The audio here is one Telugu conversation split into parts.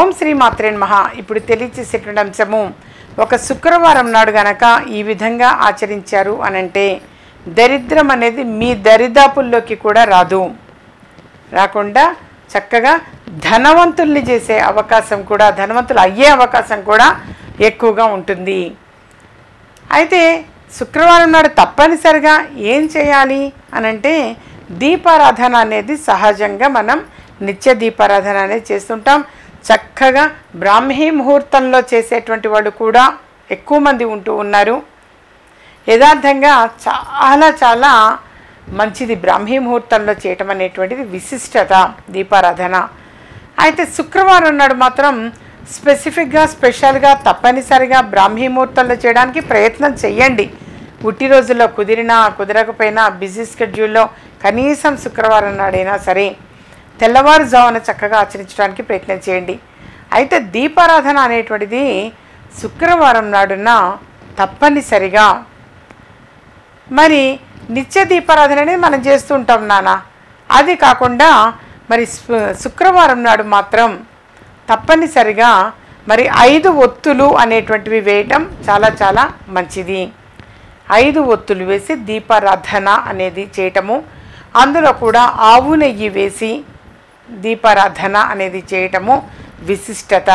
ఓం శ్రీ మాత్రే మహా ఇప్పుడు తెలియచేసేటువంటి అంశము ఒక శుక్రవారం నాడు గనక ఈ విధంగా ఆచరించారు అనంటే దరిద్రం అనేది మీ దరిదాపుల్లోకి కూడా రాదు రాకుండా చక్కగా ధనవంతుల్ని చేసే అవకాశం కూడా ధనవంతులు అయ్యే అవకాశం కూడా ఎక్కువగా ఉంటుంది అయితే శుక్రవారం నాడు తప్పనిసరిగా ఏం చేయాలి అనంటే దీపారాధన అనేది సహజంగా మనం నిత్య దీపారాధన అనేది చేస్తుంటాం చక్కగా బ్రాహ్మీ ముహూర్తంలో చేసేటువంటి వాళ్ళు కూడా ఎక్కువ మంది ఉంటూ ఉన్నారు యథార్థంగా చాలా చాలా మంచిది బ్రాహ్మీ ముహూర్తంలో చేయటం అనేటువంటిది విశిష్టత దీపారాధన అయితే శుక్రవారం నాడు మాత్రం స్పెసిఫిక్గా స్పెషల్గా తప్పనిసరిగా బ్రాహ్మీ ముహూర్తంలో చేయడానికి ప్రయత్నం చేయండి ఉట్టి రోజుల్లో కుదిరినా కుదరకపోయినా బిజీ స్కెడ్యూల్లో కనీసం శుక్రవారం నాడైనా సరే తెల్లవారుజామున చక్కగా ఆచరించడానికి ప్రయత్నం చేయండి అయితే దీపారాధన అనేటువంటిది శుక్రవారం నాడున తప్పనిసరిగా మరి నిత్య దీపారాధన అనేది మనం చేస్తూ ఉంటాం నాన్న అది కాకుండా మరి శు- శుక్రవారం నాడు మాత్రం తప్పనిసరిగా మరి ఐదు ఒత్తులు అనేటువంటివి వేయటం చాలా చాలా మంచిది ఐదు ఒత్తులు వేసి దీపారాధన అనేది చేయటము అందులో కూడా ఆవు నెయ్యి వేసి దీపారాధన అనేది చేయటము విశిష్టత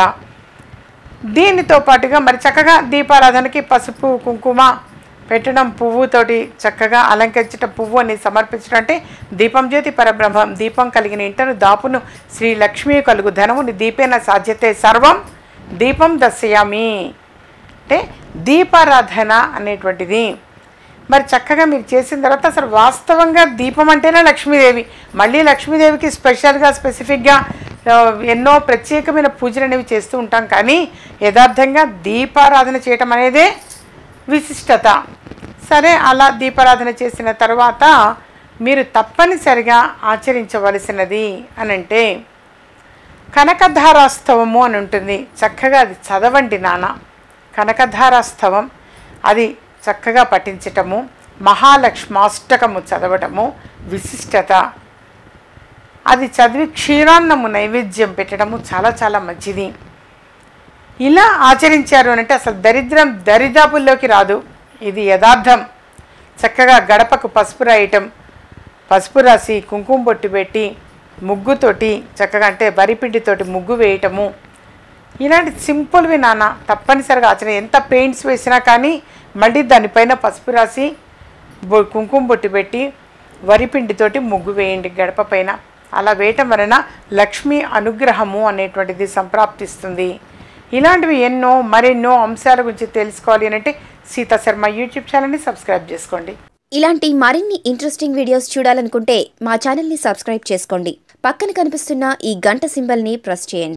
దీనితో పాటుగా మరి చక్కగా దీపారాధనకి పసుపు కుంకుమ పెట్టడం పువ్వుతోటి చక్కగా అలంకరించడం పువ్వు అనేది సమర్పించడం అంటే దీపం జ్యోతి పరబ్రహ్మం దీపం కలిగిన ఇంటను దాపును శ్రీ లక్ష్మీ కలుగు ధనముని దీపేన సాధ్యతే సర్వం దీపం దశయామి అంటే దీపారాధన అనేటువంటిది మరి చక్కగా మీరు చేసిన తర్వాత అసలు వాస్తవంగా దీపం అంటేనే లక్ష్మీదేవి మళ్ళీ లక్ష్మీదేవికి స్పెషల్గా స్పెసిఫిక్గా ఆ, ఎన్నో ప్రత్యేకమైన పూజలు అనేవి చేస్తూ ఉంటాం కానీ యథార్థంగా దీపారాధన చేయటం అనేదే విశిష్టత సరే అలా దీపారాధన చేసిన తర్వాత మీరు తప్పనిసరిగా ఆచరించవలసినది అని అంటే కనకధారాస్తవము అని ఉంటుంది చక్కగా అది చదవండి నాన్న కనకధారాస్తవం అది చక్కగా పఠించటము మహాలక్ష్మాష్టకము చదవటము విశిష్టత అది చదివి క్షీరాన్నము నైవేద్యం పెట్టడము చాలా చాలా మంచిది ఇలా ఆచరించారు అని అంటే అసలు దరిద్రం దరిదాపుల్లోకి రాదు ఇది యథార్థం చక్కగా గడపకు పసుపు రాయటం పసుపు రాసి కుంకుమ బొట్టు పెట్టి ముగ్గుతోటి చక్కగా అంటే వరిపిండితోటి ముగ్గు వేయటము ఇలాంటి సింపుల్వి నాన్న తప్పనిసరిగా ఆచరణ ఎంత పెయింట్స్ వేసినా కానీ మళ్ళీ దానిపైన పసుపు రాసి బొ కుంకుమ బొట్టు పెట్టి వరిపిండితోటి ముగ్గు వేయండి గడప పైన అలా వేయటం వలన లక్ష్మీ అనుగ్రహము అనేటువంటిది సంప్రాప్తిస్తుంది ఇలాంటివి ఎన్నో మరెన్నో అంశాల గురించి తెలుసుకోవాలి అని అంటే సీతా శర్మ యూట్యూబ్ ఛానల్ని సబ్స్క్రైబ్ చేసుకోండి ఇలాంటి మరిన్ని ఇంట్రెస్టింగ్ వీడియోస్ చూడాలనుకుంటే మా ఛానల్ని సబ్స్క్రైబ్ చేసుకోండి పక్కన కనిపిస్తున్న ఈ గంట సింబల్ని ప్రెస్ చేయండి